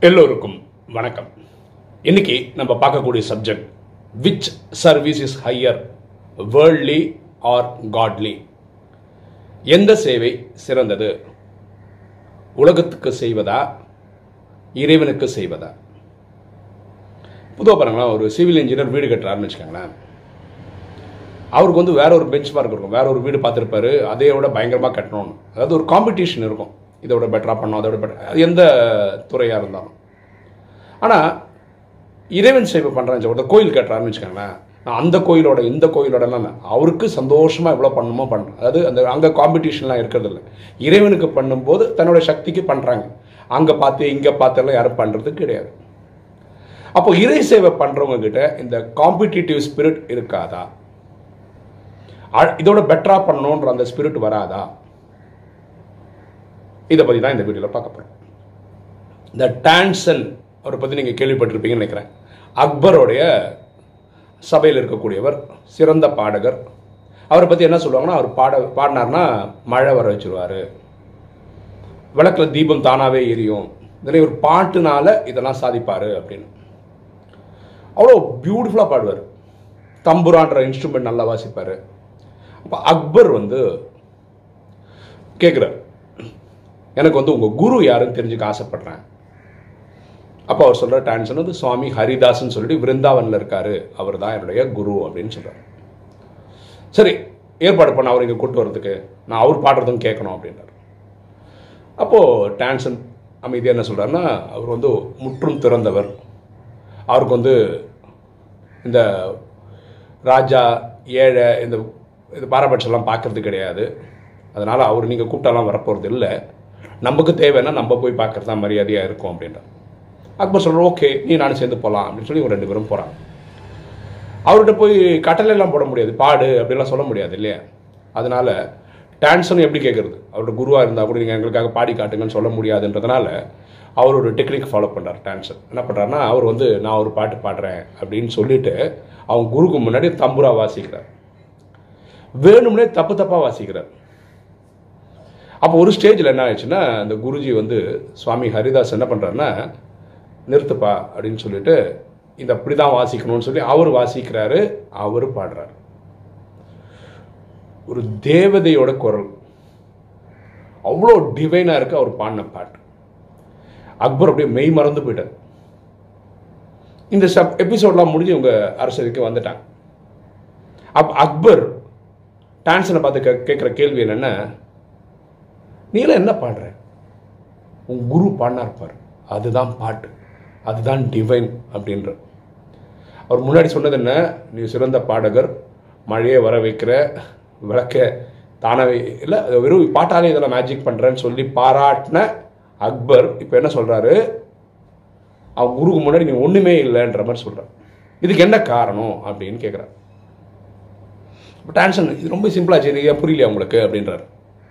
எல்லோருக்கும் வணக்கம் இன்னைக்கு நம்ம பார்க்கக்கூடிய subject which service is higher worldly or godly எந்த சேவை சிறந்தது உலகத்துக்கு செய்வதா இறைவனுக்கு செய்வதா பொதுவாக பாருங்களேன் ஒரு சிவில் இன்ஜினியர் வீடு கட்டுறாருன்னு வச்சுக்கோங்களேன் அவருக்கு வந்து வேற ஒரு பெஞ்ச் மார்க் இருக்கும் வேற ஒரு வீடு பார்த்துருப்பாரு அதை விட பயங்கரமாக கட்டணும்னு அதாவது ஒரு காம்படிஷன் இருக்கும் இதோட பெட்டராக பண்ணணும் அதோட பெட்டர் அது எந்த துறையாக இருந்தாலும் ஆனால் இறைவன் சேவை பண்ணுறேன் ஒருத்தர் கோயில் கட்டுறாருன்னு வச்சுக்கோங்களேன் நான் அந்த கோயிலோட இந்த கோயிலோடலாம் இல்லை. அவருக்கு சந்தோஷமாக எவ்வளோ பண்ணணுமோ பண்ணுறேன் அதாவது அந்த அங்கே காம்படிஷன்லாம் இருக்கிறது இல்லை இறைவனுக்கு பண்ணும்போது தன்னோட சக்திக்கு பண்ணுறாங்க அங்கே பார்த்து இங்கே பார்த்தெல்லாம் யாரும் பண்ணுறது கிடையாது அப்போ இறை சேவை பண்ணுறவங்க கிட்ட இந்த காம்படிட்டிவ் ஸ்பிரிட் இருக்காதா அ- இதோட பெட்டரா பண்ணணுன்ற அந்த ஸ்பிரிட் வராதா இதை பற்றி தான் இந்த வீடியோவில் பார்க்க போகிறோம் இந்த டான்சன் அவரை பற்றி நீங்கள் கேள்விப்பட்டிருப்பீங்கன்னு நினைக்கிறேன் அக்பரோடைய சபையில் இருக்கக்கூடியவர் சிறந்த பாடகர் அவரை பற்றி என்ன சொல்லுவாங்கன்னா அவர் பாட பாடினார்னா மழை வர வச்சிருவாரு விளக்கில் தீபம் தானாகவே எரியும் இதில் ஒரு பாட்டுனால இதெல்லாம் சாதிப்பார் அப்படின்னு அவ்வளோ பியூட்டிஃபுல்லாக பாடுவார் தம்புரான்ற இன்ஸ்ட்ருமெண்ட் நல்லா வாசிப்பார் அப்போ அக்பர் வந்து கேட்குறார் எனக்கு வந்து உங்கள் குரு யாருன்னு தெரிஞ்சுக்க ஆசைப்படுறேன் அப்போ அவர் சொல்கிற டான்சன் வந்து சுவாமி ஹரிதாஸ்ன்னு சொல்லிட்டு விருந்தாவனில் இருக்காரு அவர் தான் என்னுடைய குரு அப்படின்னு சொல்கிறார் சரி ஏற்பாடு பண்ண அவர் இங்கே கூட்டு வரதுக்கு நான் அவர் பாடுறதும் கேட்கணும் அப்படின்றார் அப்போது டான்சன் அமைதியாக என்ன சொல்கிறாருன்னா அவர் வந்து முற்றும் திறந்தவர் அவருக்கு வந்து இந்த ராஜா ஏழை இந்த இது பாரபட்சம்லாம் பார்க்கறது கிடையாது அதனால் அவர் நீங்கள் கூப்பிட்டாலாம் வரப்போகிறது இல்லை நமக்கு தேவைன்னா நம்ம போய் பார்க்கறது தான் மரியாதையாக இருக்கும் அப்படின்றார் அக்பர் சொல்கிறார் ஓகே நீ நானும் சேர்ந்து போகலாம் அப்படின்னு சொல்லி ஒரு ரெண்டு பேரும் போகிறாங்க அவர்கிட்ட போய் கட்டளைலாம் போட முடியாது பாடு அப்படிலாம் சொல்ல முடியாது இல்லையா அதனால டான்ஸன் எப்படி கேட்குறது அவரோட குருவாக இருந்தால் கூட நீங்கள் எங்களுக்காக பாடி காட்டுங்கன்னு சொல்ல முடியாதுன்றதுனால அவர் ஒரு டெக்னிக் ஃபாலோ பண்ணுறார் டான்ஸர் என்ன பண்ணுறாருன்னா அவர் வந்து நான் ஒரு பாட்டு பாடுறேன் அப்படின்னு சொல்லிட்டு அவங்க குருக்கு முன்னாடி தம்புரா வாசிக்கிறார் வேணும்னே தப்பு தப்பாக வாசிக்கிறார் அப்போ ஒரு ஸ்டேஜில் என்ன ஆயிடுச்சுன்னா அந்த குருஜி வந்து சுவாமி ஹரிதாஸ் என்ன பண்ணுறாருன்னா நிறுத்துப்பா அப்படின்னு சொல்லிட்டு இந்த அப்படி தான் வாசிக்கணும்னு சொல்லி அவர் வாசிக்கிறாரு அவர் பாடுறாரு ஒரு தேவதையோட குரல் அவ்வளோ டிவைனாக இருக்கு அவர் பாடின பாட்டு அக்பர் அப்படியே மெய் மறந்து போயிட்டார் இந்த சப் எபிசோட்லாம் முடிஞ்சு இவங்க அரசருக்கு வந்துட்டாங்க அப்ப அக்பர் டான்ஸனை பார்த்து கே கேட்குற கேள்வி என்னென்ன நீலாம் என்ன பாடுற உன் குரு பாடினா இருப்பார் அதுதான் பாட்டு அதுதான் டிவைன் அப்படின்ற அவர் முன்னாடி சொன்னது என்ன நீ சிறந்த பாடகர் மழையை வர வைக்கிற விளக்க தானாவே இல்லை வெறும் பாட்டாலே இதெல்லாம் மேஜிக் பண்ணுறேன்னு சொல்லி பாராட்டின அக்பர் இப்போ என்ன சொல்கிறாரு அவன் குருக்கு முன்னாடி நீ ஒன்றுமே இல்லைன்ற மாதிரி சொல்கிறார் இதுக்கு என்ன காரணம் அப்படின்னு கேட்குறாரு இப்போ டான்சன் இது ரொம்ப சிம்பிளாக சரி ஏன் புரியலையா உங்களுக்கு அப்படின்றாரு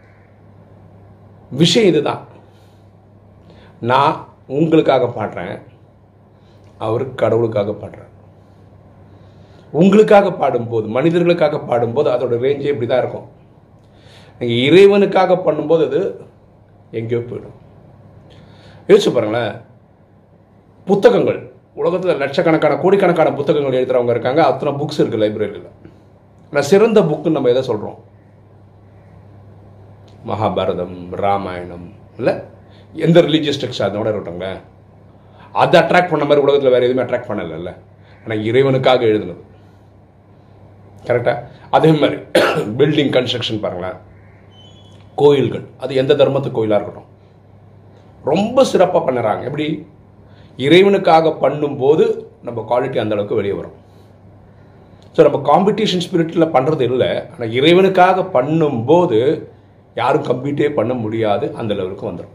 விஷயம் இதுதான் நான் உங்களுக்காக பாடுறேன் அவர் கடவுளுக்காக பாடுறார் உங்களுக்காக பாடும்போது மனிதர்களுக்காக பாடும்போது அதோட ரேஞ்சே இப்படி தான் இருக்கும் நீங்கள் இறைவனுக்காக பண்ணும்போது அது எங்கேயோ போயிடும் யோசிச்சு பாருங்களேன் புத்தகங்கள் உலகத்தில் லட்சக்கணக்கான கோடிக்கணக்கான புத்தகங்கள் எழுதுறவங்க இருக்காங்க அத்தனை புக்ஸ் இருக்குது லைப்ரரியில் ஆனால் சிறந்த புக்குன்னு நம்ம எதை சொல்கிறோம் மகாபாரதம் ராமாயணம் இல்லை எந்த ரிலீஜியஸ் டெக்ஸ்ட் அதோட இருக்கட்டும்ங்க அதை அட்ராக்ட் பண்ண மாதிரி உலகத்தில் வேறு எதுவுமே அட்ராக்ட் பண்ணலைல்ல ஆனால் இறைவனுக்காக எழுதுனது கரெக்டாக அதே மாதிரி பில்டிங் கன்ஸ்ட்ரக்ஷன் பாருங்களேன் கோயில்கள் அது எந்த தர்மத்து கோயிலாக இருக்கட்டும் ரொம்ப சிறப்பாக பண்ணுறாங்க எப்படி இறைவனுக்காக பண்ணும்போது நம்ம குவாலிட்டி அந்த அளவுக்கு வெளியே வரும் ஸோ நம்ம காம்படிஷன் ஸ்பிரிட்டில் பண்ணுறது இல்லை ஆனால் இறைவனுக்காக பண்ணும்போது யாரும் கம்ப்ளீட்டே பண்ண முடியாது அந்த லெவலுக்கு வந்துடும்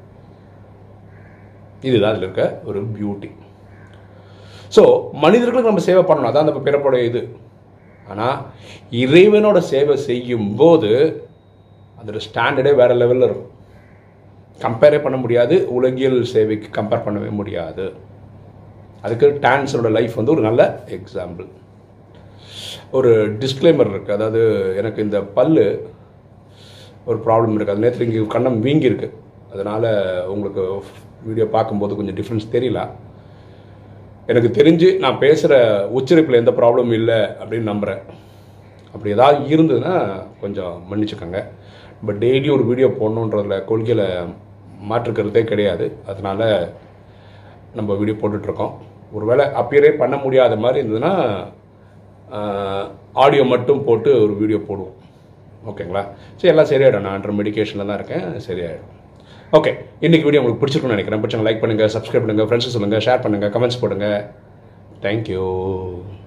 இதுதான் அதில் இருக்க ஒரு பியூட்டி ஸோ மனிதர்களுக்கு நம்ம சேவை பண்ணணும் அதான் அந்த பிறப்புடைய இது ஆனால் இறைவனோட சேவை செய்யும்போது அதோட ஸ்டாண்டர்டே வேறு லெவலில் இருக்கும் கம்பேரே பண்ண முடியாது உலகியல் சேவைக்கு கம்பேர் பண்ணவே முடியாது அதுக்கு டான்ஸரோட லைஃப் வந்து ஒரு நல்ல எக்ஸாம்பிள் ஒரு டிஸ்க்ளைமர் இருக்குது அதாவது எனக்கு இந்த பல்லு ஒரு ப்ராப்ளம் இருக்குது அது நேற்று இங்கே கண்ணம் வீங்கி இருக்கு அதனால் உங்களுக்கு வீடியோ பார்க்கும்போது கொஞ்சம் டிஃப்ரென்ஸ் தெரியல எனக்கு தெரிஞ்சு நான் பேசுகிற உச்சரிப்பில் எந்த ப்ராப்ளமும் இல்லை அப்படின்னு நம்புகிறேன் அப்படி ஏதாவது இருந்ததுன்னா கொஞ்சம் மன்னிச்சுக்கோங்க பட் டெய்லி ஒரு வீடியோ போடணுன்றதுல கொள்கையில் மாற்றுக்கிறதே கிடையாது அதனால் நம்ம வீடியோ போட்டுட்ருக்கோம் ஒருவேளை அப்பியரே பண்ண முடியாத மாதிரி இருந்ததுன்னா ஆடியோ மட்டும் போட்டு ஒரு வீடியோ போடுவோம் ஓகேங்களா சரி எல்லாம் சரியாயிடும் நான் அண்டர் மெடிக்கேஷனில் தான் இருக்கேன் சரியாயிடும் ஓகே இன்னைக்கு வீடியோ உங்களுக்கு பிடிச்சிருக்கும்னு நினைக்கிறேன் பிடிச்சவங்க லைக் பண்ணுங்கள் சப்ஸ்கிரைப் பண்ணுங்கள் ஃப்ரெண்ட்ஸ் சொல்லுங்கள் ஷேர் பண்ணுங்கள் கமெண்ட்ஸ் போடுங்க தேங்க்யூ